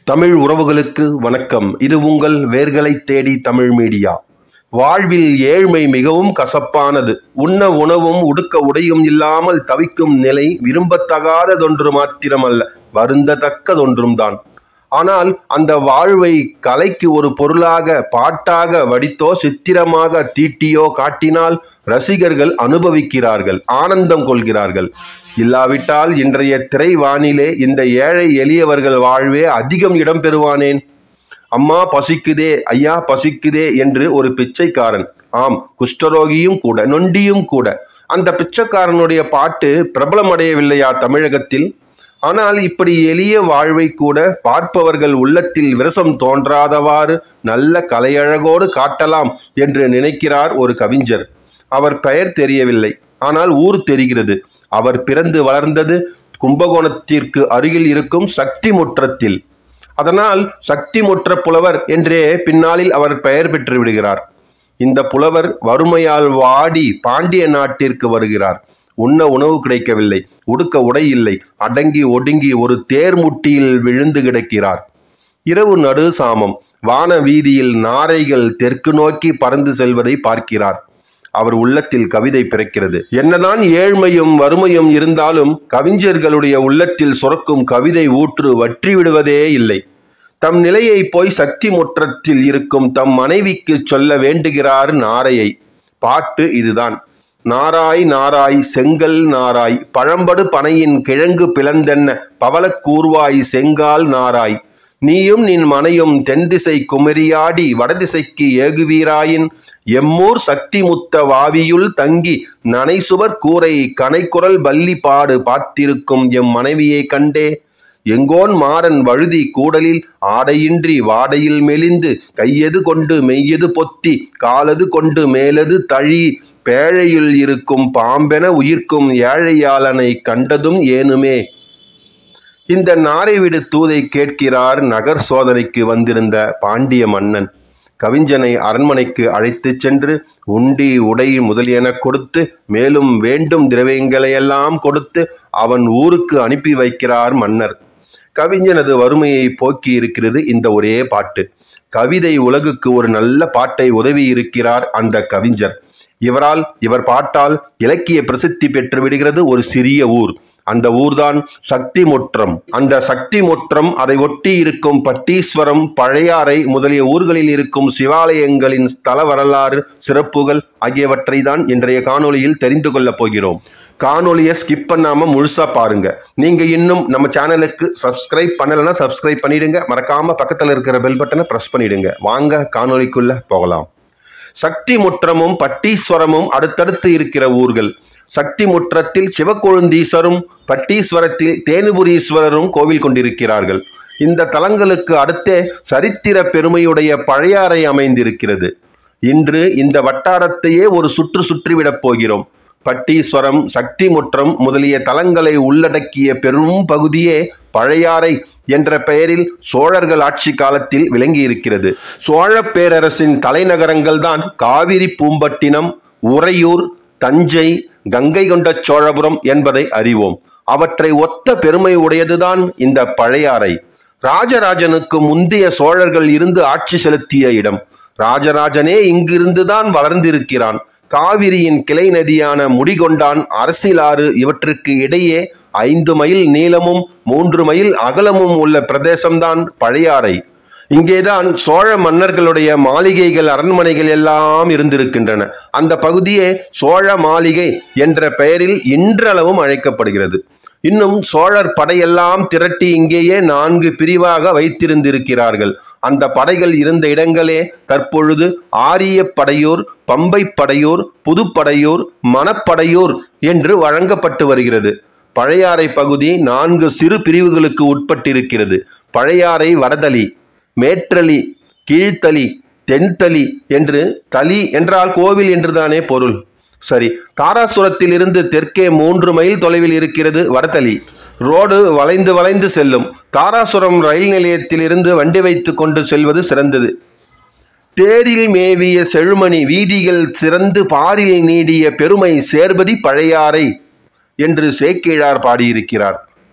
தமிழ் உறவுகளுக்கு வணக்கம் இது உங்கள் வேர்களை தேடி தமிழ் மீடியா வாழ்வில் ஏழ்மை மிகவும் கசப்பானது உண்ண உணவும் உடுக்க உடையும் இல்லாமல் தவிக்கும் நிலை விரும்பத்தகாததொன்று மாத்திரமல்ல வருந்தத்தக்கதொன்றும் தான் ஆனால் அந்த வாழ்வை கலைக்கு ஒரு பொருளாக பாட்டாக வடித்தோ சித்திரமாக தீட்டியோ காட்டினால் ரசிகர்கள் அனுபவிக்கிறார்கள் ஆனந்தம் கொள்கிறார்கள் இல்லாவிட்டால் இன்றைய திரைவானிலே இந்த ஏழை எளியவர்கள் வாழ்வே அதிகம் இடம் பெறுவானேன் அம்மா பசிக்குதே ஐயா பசிக்குதே என்று ஒரு பிச்சைக்காரன் ஆம் குஷ்டரோகியும் கூட நொண்டியும் கூட அந்த பிச்சைக்காரனுடைய பாட்டு பிரபலமடையவில்லையா தமிழகத்தில் ஆனால் இப்படி எளிய வாழ்வை கூட பார்ப்பவர்கள் உள்ளத்தில் விரசம் தோன்றாதவாறு நல்ல கலையழகோடு காட்டலாம் என்று நினைக்கிறார் ஒரு கவிஞர் அவர் பெயர் தெரியவில்லை ஆனால் ஊர் தெரிகிறது அவர் பிறந்து வளர்ந்தது கும்பகோணத்திற்கு அருகில் இருக்கும் சக்தி முற்றத்தில் அதனால் சக்தி முற்ற புலவர் என்றே பின்னாளில் அவர் பெயர் பெற்று விடுகிறார் இந்த புலவர் வறுமையால் வாடி பாண்டிய நாட்டிற்கு வருகிறார் உண்ண உணவு கிடைக்கவில்லை உடுக்க உடை இல்லை அடங்கி ஒடுங்கி ஒரு தேர்முட்டியில் விழுந்து கிடக்கிறார் இரவு நடு சாமம் வான வீதியில் நாரைகள் தெற்கு நோக்கி பறந்து செல்வதை பார்க்கிறார் அவர் உள்ளத்தில் கவிதை பிறக்கிறது என்னதான் ஏழ்மையும் வறுமையும் இருந்தாலும் கவிஞர்களுடைய உள்ளத்தில் சுரக்கும் கவிதை ஊற்று வற்றி விடுவதே இல்லை தம் நிலையை போய் சக்தி முற்றத்தில் இருக்கும் தம் மனைவிக்கு சொல்ல வேண்டுகிறார் நாரையை பாட்டு இதுதான் நாராய் நாராய் செங்கல் நாராய் பழம்படு பனையின் கிழங்கு பிளந்தென்ன பவளக் கூர்வாய் செங்கால் நாராய் நீயும் நின் மனையும் தென்திசை குமரியாடி வடதிசைக்கு ஏகுவீராயின் எம்மூர் சக்தி முத்த வாவியுள் தங்கி நனைசுவர் கூரை கனைக்குரல் பல்லி பாடு பார்த்திருக்கும் எம் மனைவியை கண்டே எங்கோன் மாறன் வழுதி கூடலில் ஆடையின்றி வாடையில் மெலிந்து கையது கொண்டு மெய்யது பொத்தி காலது கொண்டு மேலது தழி பேழையுள் இருக்கும் பாம்பென உயிர்க்கும் ஏழையாளனை கண்டதும் ஏனுமே இந்த நாரைவிடு தூதை கேட்கிறார் நகர் சோதனைக்கு வந்திருந்த பாண்டிய மன்னன் கவிஞனை அரண்மனைக்கு அழைத்துச் சென்று உண்டி உடை முதலியன கொடுத்து மேலும் வேண்டும் திரவியங்களையெல்லாம் கொடுத்து அவன் ஊருக்கு அனுப்பி வைக்கிறார் மன்னர் கவிஞனது வறுமையை போக்கி இருக்கிறது இந்த ஒரே பாட்டு கவிதை உலகுக்கு ஒரு நல்ல பாட்டை உதவி இருக்கிறார் அந்த கவிஞர் இவரால் இவர் பாட்டால் இலக்கிய பிரசித்தி பெற்று விடுகிறது ஒரு சிறிய ஊர் அந்த ஊர்தான் சக்தி முற்றம் அந்த சக்தி முற்றம் அதை ஒட்டி இருக்கும் பட்டீஸ்வரம் பழையாறை முதலிய ஊர்களில் இருக்கும் சிவாலயங்களின் ஸ்தல வரலாறு சிறப்புகள் ஆகியவற்றை தான் இன்றைய காணொளியில் தெரிந்து கொள்ளப் போகிறோம் காணொலியை ஸ்கிப் பண்ணாம முழுசா பாருங்க நீங்க இன்னும் நம்ம சேனலுக்கு சப்ஸ்கிரைப் பண்ணலைன்னா சப்ஸ்கிரைப் பண்ணிடுங்க மறக்காம பக்கத்தில் இருக்கிற பெல் பட்டனை பிரஸ் பண்ணிடுங்க வாங்க காணொளிக்குள்ள போகலாம் சக்தி முற்றமும் பட்டீஸ்வரமும் அடுத்தடுத்து இருக்கிற ஊர்கள் சக்தி முற்றத்தில் சிவக்கொழுந்தீஸ்வரும் பட்டீஸ்வரத்தில் தேனுபுரீஸ்வரரும் கோவில் கொண்டிருக்கிறார்கள் இந்த தலங்களுக்கு அடுத்தே சரித்திர பெருமையுடைய பழையாறை அமைந்திருக்கிறது இன்று இந்த வட்டாரத்தையே ஒரு சுற்று சுற்றிவிடப் போகிறோம் பட்டீஸ்வரம் சக்தி முற்றம் முதலிய தலங்களை உள்ளடக்கிய பெரும் பகுதியே பழையாறை என்ற பெயரில் சோழர்கள் ஆட்சி காலத்தில் விளங்கியிருக்கிறது சோழ பேரரசின் தலைநகரங்கள் தான் காவிரி பூம்பட்டினம் உறையூர் தஞ்சை கங்கை கொண்ட சோழபுரம் என்பதை அறிவோம் அவற்றை ஒத்த பெருமை உடையதுதான் இந்த பழையாறை ராஜராஜனுக்கு முந்தைய சோழர்கள் இருந்து ஆட்சி செலுத்திய இடம் ராஜராஜனே இங்கிருந்துதான் வளர்ந்திருக்கிறான் காவிரியின் கிளை நதியான முடிகொண்டான் அரசிலாறு இவற்றுக்கு இடையே ஐந்து மைல் நீளமும் மூன்று மைல் அகலமும் உள்ள பிரதேசம்தான் பழையாறை இங்கேதான் சோழ மன்னர்களுடைய மாளிகைகள் அரண்மனைகள் எல்லாம் இருந்திருக்கின்றன அந்த பகுதியே சோழ மாளிகை என்ற பெயரில் இன்றளவும் அழைக்கப்படுகிறது இன்னும் சோழர் படையெல்லாம் திரட்டி இங்கேயே நான்கு பிரிவாக வைத்திருந்திருக்கிறார்கள் அந்த படைகள் இருந்த இடங்களே தற்பொழுது ஆரிய படையூர் பம்பை படையூர் புதுப்படையூர் மணப்படையூர் என்று வழங்கப்பட்டு வருகிறது பழையாறை பகுதி நான்கு சிறு பிரிவுகளுக்கு உட்பட்டிருக்கிறது பழையாறை வடதளி மேற்றலி கீழ்த்தளி தென்தளி என்று தளி என்றால் கோவில் என்றுதானே பொருள் சரி தாராசுரத்தில் இருந்து தெற்கே மூன்று மைல் தொலைவில் இருக்கிறது வடதளி ரோடு வளைந்து வளைந்து செல்லும் தாராசுரம் ரயில் நிலையத்தில் இருந்து வண்டி வைத்து கொண்டு செல்வது சிறந்தது தேரில் மேவிய செழுமணி வீதிகள் சிறந்து பாரில் நீடிய பெருமை சேர்பதி பழையாறை என்று சேக்கிழார் பாடியிருக்கிறார்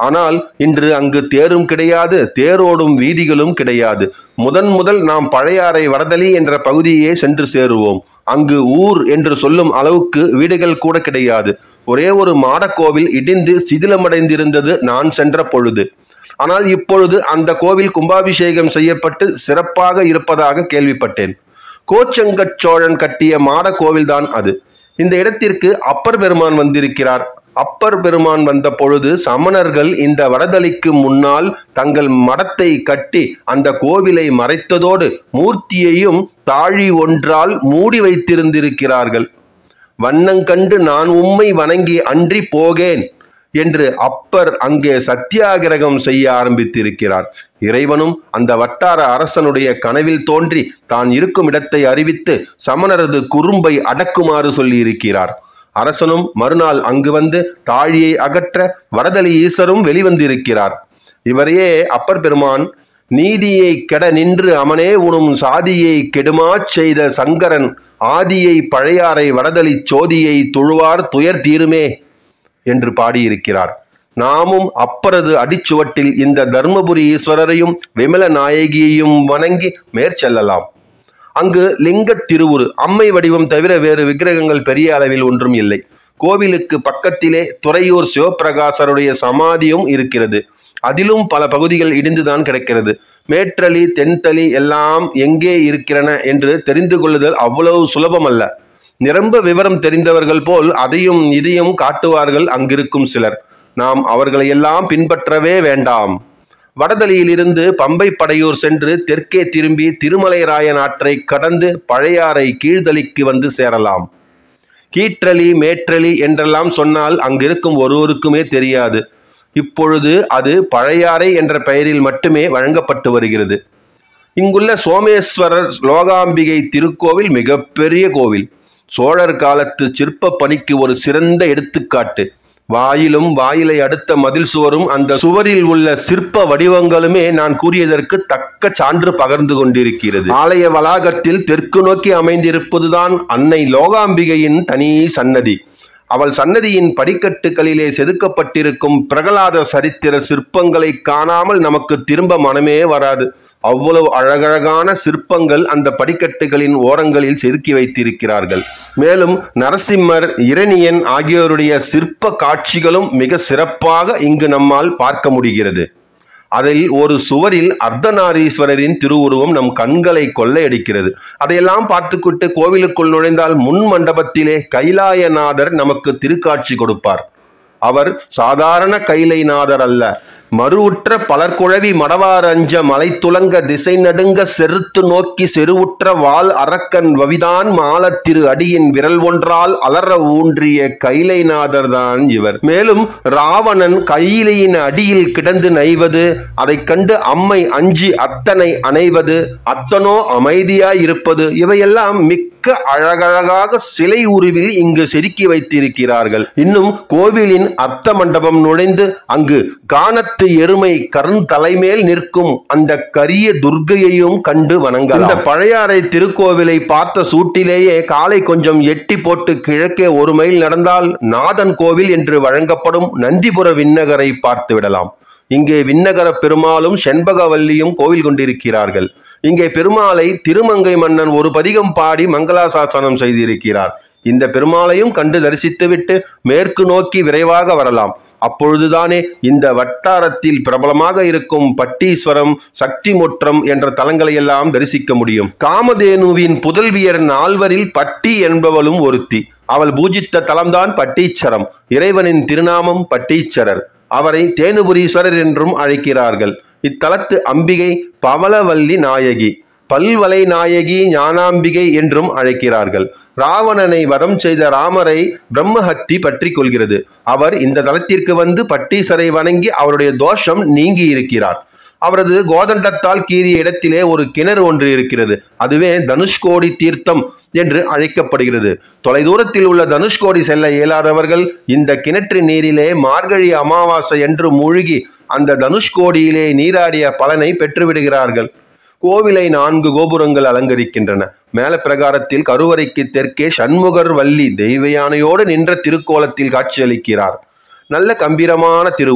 ஆனால் இன்று அங்கு தேரும் கிடையாது தேரோடும் வீதிகளும் கிடையாது முதன் முதல் நாம் பழையாறை வடதளி என்ற பகுதியே சென்று சேருவோம் அங்கு ஊர் என்று சொல்லும் அளவுக்கு வீடுகள் கூட கிடையாது ஒரே ஒரு மாடக்கோவில் இடிந்து சிதிலமடைந்திருந்தது நான் சென்ற பொழுது ஆனால் இப்பொழுது அந்த கோவில் கும்பாபிஷேகம் செய்யப்பட்டு சிறப்பாக இருப்பதாக கேள்விப்பட்டேன் கோச்செங்கச் சோழன் கட்டிய மாட கோவில்தான் அது இந்த இடத்திற்கு அப்பர் பெருமான் வந்திருக்கிறார் அப்பர் பெருமான் வந்த பொழுது சமணர்கள் இந்த வடதளிக்கு முன்னால் தங்கள் மடத்தை கட்டி அந்த கோவிலை மறைத்ததோடு மூர்த்தியையும் தாழி ஒன்றால் மூடி வைத்திருந்திருக்கிறார்கள் வண்ணங்கண்டு நான் உம்மை வணங்கி அன்றி போகேன் என்று அப்பர் அங்கே சத்தியாகிரகம் செய்ய ஆரம்பித்திருக்கிறார் இறைவனும் அந்த வட்டார அரசனுடைய கனவில் தோன்றி தான் இருக்கும் இடத்தை அறிவித்து சமணரது குறும்பை அடக்குமாறு சொல்லியிருக்கிறார் அரசனும் மறுநாள் அங்கு வந்து தாழியை அகற்ற வடதளி ஈசரும் வெளிவந்திருக்கிறார் இவரையே அப்பர் பெருமான் நீதியை கெட நின்று அமனே உணும் சாதியை கெடுமாச் செய்த சங்கரன் ஆதியை பழையாறை வடதளி சோதியை துழுவார் துயர் தீருமே என்று பாடியிருக்கிறார் நாமும் அப்பரது அடிச்சுவட்டில் இந்த தர்மபுரி ஈஸ்வரரையும் விமல நாயகியையும் வணங்கி மேற்செல்லலாம் அங்கு லிங்க திருவுரு அம்மை வடிவம் தவிர வேறு விக்கிரகங்கள் பெரிய அளவில் ஒன்றும் இல்லை கோவிலுக்கு பக்கத்திலே துறையூர் சிவப்பிரகாசருடைய சமாதியும் இருக்கிறது அதிலும் பல பகுதிகள் இடிந்துதான் கிடக்கிறது மேற்றளி தென்தளி எல்லாம் எங்கே இருக்கிறன என்று தெரிந்து கொள்ளுதல் அவ்வளவு சுலபமல்ல நிரம்ப விவரம் தெரிந்தவர்கள் போல் அதையும் இதையும் காட்டுவார்கள் அங்கிருக்கும் சிலர் நாம் அவர்களையெல்லாம் பின்பற்றவே வேண்டாம் வடதளியிலிருந்து பம்பை படையூர் சென்று தெற்கே திரும்பி திருமலைராயன் ஆற்றை கடந்து பழையாறை கீழ்தளிக்கு வந்து சேரலாம் கீற்றளி மேற்றளி என்றெல்லாம் சொன்னால் அங்கிருக்கும் ஒருவருக்குமே தெரியாது இப்பொழுது அது பழையாறை என்ற பெயரில் மட்டுமே வழங்கப்பட்டு வருகிறது இங்குள்ள சோமேஸ்வரர் லோகாம்பிகை திருக்கோவில் மிகப்பெரிய கோவில் சோழர் காலத்து சிற்ப பணிக்கு ஒரு சிறந்த எடுத்துக்காட்டு வாயிலும் வாயிலை அடுத்த மதில் சுவரும் அந்த சுவரில் உள்ள சிற்ப வடிவங்களுமே நான் கூறியதற்கு தக்க சான்று பகர்ந்து கொண்டிருக்கிறது ஆலய வளாகத்தில் தெற்கு நோக்கி அமைந்திருப்பதுதான் அன்னை லோகாம்பிகையின் தனி சன்னதி அவள் சன்னதியின் படிக்கட்டுகளிலே செதுக்கப்பட்டிருக்கும் பிரகலாத சரித்திர சிற்பங்களை காணாமல் நமக்கு திரும்ப மனமே வராது அவ்வளவு அழகழகான சிற்பங்கள் அந்த படிக்கட்டுகளின் ஓரங்களில் செதுக்கி வைத்திருக்கிறார்கள் மேலும் நரசிம்மர் இரணியன் ஆகியோருடைய சிற்ப காட்சிகளும் மிக சிறப்பாக இங்கு நம்மால் பார்க்க முடிகிறது அதில் ஒரு சுவரில் அர்த்தநாரீஸ்வரரின் திருவுருவம் நம் கண்களை கொள்ளையடிக்கிறது அதையெல்லாம் பார்த்துக்கிட்டு கோவிலுக்குள் நுழைந்தால் முன் மண்டபத்திலே கைலாயநாதர் நமக்கு திருக்காட்சி கொடுப்பார் அவர் சாதாரண கைலைநாதர் அல்ல மறுவுற்ற பலர்குழவி மடவார் அஞ்ச மலைத்துலங்க திசை நடுங்க செருத்து நோக்கி செருவுற்ற வால் அரக்கன் வவிதான் மாலத்திரு அடியின் விரல் ஒன்றால் அலற ஊன்றிய கைலைநாதர் தான் இவர் மேலும் ராவணன் கையிலையின் அடியில் கிடந்து நைவது அதைக் கண்டு அம்மை அஞ்சி அத்தனை அணைவது அத்தனோ அமைதியாய் இருப்பது இவையெல்லாம் மிக்க அழகழகாக சிலை உருவில் இங்கு செதுக்கி வைத்திருக்கிறார்கள் இன்னும் கோவிலின் அர்த்த மண்டபம் நுழைந்து அங்கு கானத்து எருமை கருந்தலைமேல் நிற்கும் அந்த கரிய துர்க்கையையும் கண்டு வணங்கலாம் இந்த பழையாறை திருக்கோவிலை பார்த்த சூட்டிலேயே காலை கொஞ்சம் எட்டி போட்டு கிழக்கே ஒரு மைல் நடந்தால் நாதன் கோவில் என்று வழங்கப்படும் நந்திபுர விண்ணகரை பார்த்து விடலாம் இங்கே விண்ணகர பெருமாளும் செண்பகவல்லியும் கோவில் கொண்டிருக்கிறார்கள் இங்கே பெருமாளை திருமங்கை மன்னன் ஒரு பதிகம் பாடி மங்களாசாசனம் செய்திருக்கிறார் இந்த பெருமாளையும் கண்டு தரிசித்துவிட்டு மேற்கு நோக்கி விரைவாக வரலாம் அப்பொழுதுதானே இந்த வட்டாரத்தில் பிரபலமாக இருக்கும் பட்டீஸ்வரம் சக்தி முற்றம் என்ற தலங்களை எல்லாம் தரிசிக்க முடியும் காமதேனுவின் புதல்வியர் நால்வரில் பட்டி என்பவளும் ஒருத்தி அவள் பூஜித்த தலம்தான் பட்டீச்சரம் இறைவனின் திருநாமம் பட்டீச்சரர் அவரை தேனுபுரீஸ்வரர் என்றும் அழைக்கிறார்கள் இத்தலத்து அம்பிகை பவளவல்லி நாயகி பல்வலை நாயகி ஞானாம்பிகை என்றும் அழைக்கிறார்கள் ராவணனை வதம் செய்த ராமரை பிரம்மஹத்தி பற்றி கொள்கிறது அவர் இந்த தலத்திற்கு வந்து பட்டீசரை வணங்கி அவருடைய தோஷம் நீங்கி இருக்கிறார் அவரது கோதண்டத்தால் கீறிய இடத்திலே ஒரு கிணறு ஒன்று இருக்கிறது அதுவே தனுஷ்கோடி தீர்த்தம் என்று அழைக்கப்படுகிறது தொலைதூரத்தில் உள்ள தனுஷ்கோடி செல்ல இயலாதவர்கள் இந்த கிணற்று நீரிலே மார்கழி அமாவாசை என்று மூழ்கி அந்த தனுஷ்கோடியிலே நீராடிய பலனை பெற்றுவிடுகிறார்கள் கோவிலை நான்கு கோபுரங்கள் அலங்கரிக்கின்றன மேல பிரகாரத்தில் கருவறைக்கு தெற்கே சண்முகர் வள்ளி தெய்வ யானையோடு நின்ற திருக்கோலத்தில் காட்சியளிக்கிறார் நல்ல கம்பீரமான திருவுரு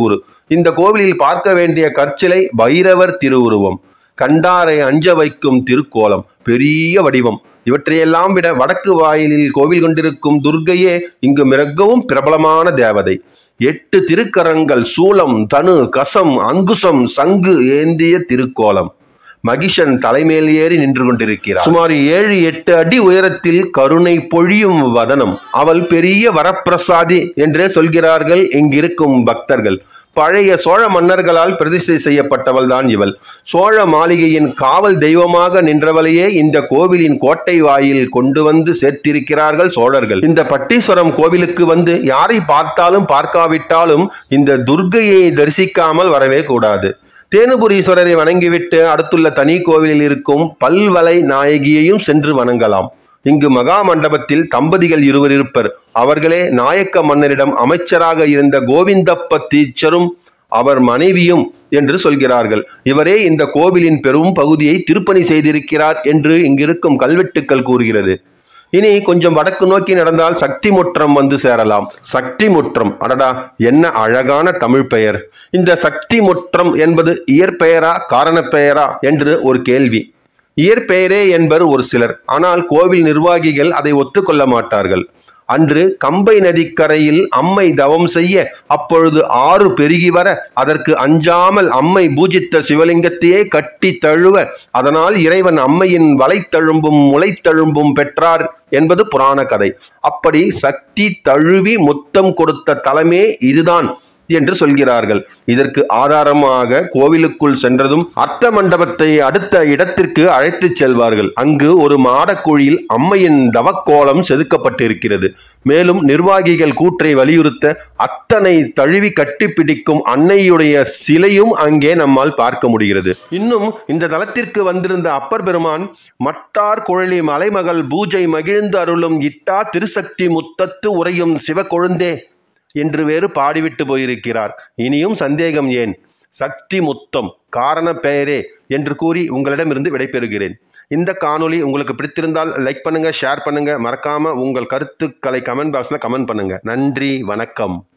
இந்த கோவிலில் பார்க்க வேண்டிய கற்சிலை பைரவர் திருவுருவம் கண்டாரை அஞ்ச வைக்கும் திருக்கோலம் பெரிய வடிவம் இவற்றையெல்லாம் விட வடக்கு வாயிலில் கோவில் கொண்டிருக்கும் துர்க்கையே இங்கு மிகவும் பிரபலமான தேவதை எட்டு திருக்கரங்கள் சூலம் தனு கசம் அங்குசம் சங்கு ஏந்திய திருக்கோலம் மகிஷன் தலைமேல் ஏறி நின்று கொண்டிருக்கிறார் சுமார் ஏழு எட்டு அடி உயரத்தில் கருணை பொழியும் வதனம் அவள் பெரிய வரப்பிரசாதி என்றே சொல்கிறார்கள் இங்கிருக்கும் பக்தர்கள் பழைய சோழ மன்னர்களால் பிரதிஷ்டை செய்யப்பட்டவள் தான் இவள் சோழ மாளிகையின் காவல் தெய்வமாக நின்றவளையே இந்த கோவிலின் கோட்டை வாயில் கொண்டு வந்து சேர்த்திருக்கிறார்கள் சோழர்கள் இந்த பட்டீஸ்வரம் கோவிலுக்கு வந்து யாரை பார்த்தாலும் பார்க்காவிட்டாலும் இந்த துர்க்கையை தரிசிக்காமல் வரவே கூடாது தேனுபுரீஸ்வரரை வணங்கிவிட்டு அடுத்துள்ள தனி கோவிலில் இருக்கும் பல்வலை நாயகியையும் சென்று வணங்கலாம் இங்கு மகா மண்டபத்தில் தம்பதிகள் இருவர் இருப்பர் அவர்களே நாயக்க மன்னரிடம் அமைச்சராக இருந்த கோவிந்தப்ப தீட்சரும் அவர் மனைவியும் என்று சொல்கிறார்கள் இவரே இந்த கோவிலின் பெரும் பகுதியை திருப்பணி செய்திருக்கிறார் என்று இங்கிருக்கும் கல்வெட்டுக்கள் கூறுகிறது இனி கொஞ்சம் வடக்கு நோக்கி நடந்தால் சக்தி முற்றம் வந்து சேரலாம் சக்தி முற்றம் அடடா என்ன அழகான தமிழ் பெயர் இந்த சக்தி முற்றம் என்பது இயற்பெயரா காரணப் பெயரா என்று ஒரு கேள்வி இயற்பெயரே என்பர் ஒரு சிலர் ஆனால் கோவில் நிர்வாகிகள் அதை ஒத்துக்கொள்ள மாட்டார்கள் அன்று கம்பை நதிக்கரையில் அம்மை தவம் செய்ய அப்பொழுது ஆறு பெருகி வர அதற்கு அஞ்சாமல் அம்மை பூஜித்த சிவலிங்கத்தையே கட்டி தழுவ அதனால் இறைவன் அம்மையின் வலைத்தழும்பும் முளைத்தழும்பும் பெற்றார் என்பது புராண கதை அப்படி சக்தி தழுவி முத்தம் கொடுத்த தலமே இதுதான் என்று சொல்கிறார்கள் இதற்கு ஆதாரமாக கோவிலுக்குள் சென்றதும் அர்த்த மண்டபத்தை அடுத்த இடத்திற்கு அழைத்துச் செல்வார்கள் அங்கு ஒரு மாடக்குழியில் அம்மையின் தவக்கோலம் செதுக்கப்பட்டிருக்கிறது மேலும் நிர்வாகிகள் கூற்றை வலியுறுத்த அத்தனை தழுவி கட்டிப்பிடிக்கும் அன்னையுடைய சிலையும் அங்கே நம்மால் பார்க்க முடிகிறது இன்னும் இந்த தலத்திற்கு வந்திருந்த அப்பர் பெருமான் மட்டார் குழலி மலைமகள் பூஜை மகிழ்ந்து அருளும் இட்டா திருசக்தி முத்தத்து உறையும் சிவக்கொழுந்தே என்று வேறு பாடிவிட்டு போயிருக்கிறார் இனியும் சந்தேகம் ஏன் சக்தி முத்தம் காரண பெயரே என்று கூறி உங்களிடமிருந்து விடைபெறுகிறேன் இந்த காணொளி உங்களுக்கு பிடித்திருந்தால் லைக் பண்ணுங்க ஷேர் பண்ணுங்க மறக்காம உங்கள் கருத்துக்களை கமெண்ட் பாக்ஸில் கமெண்ட் பண்ணுங்க நன்றி வணக்கம்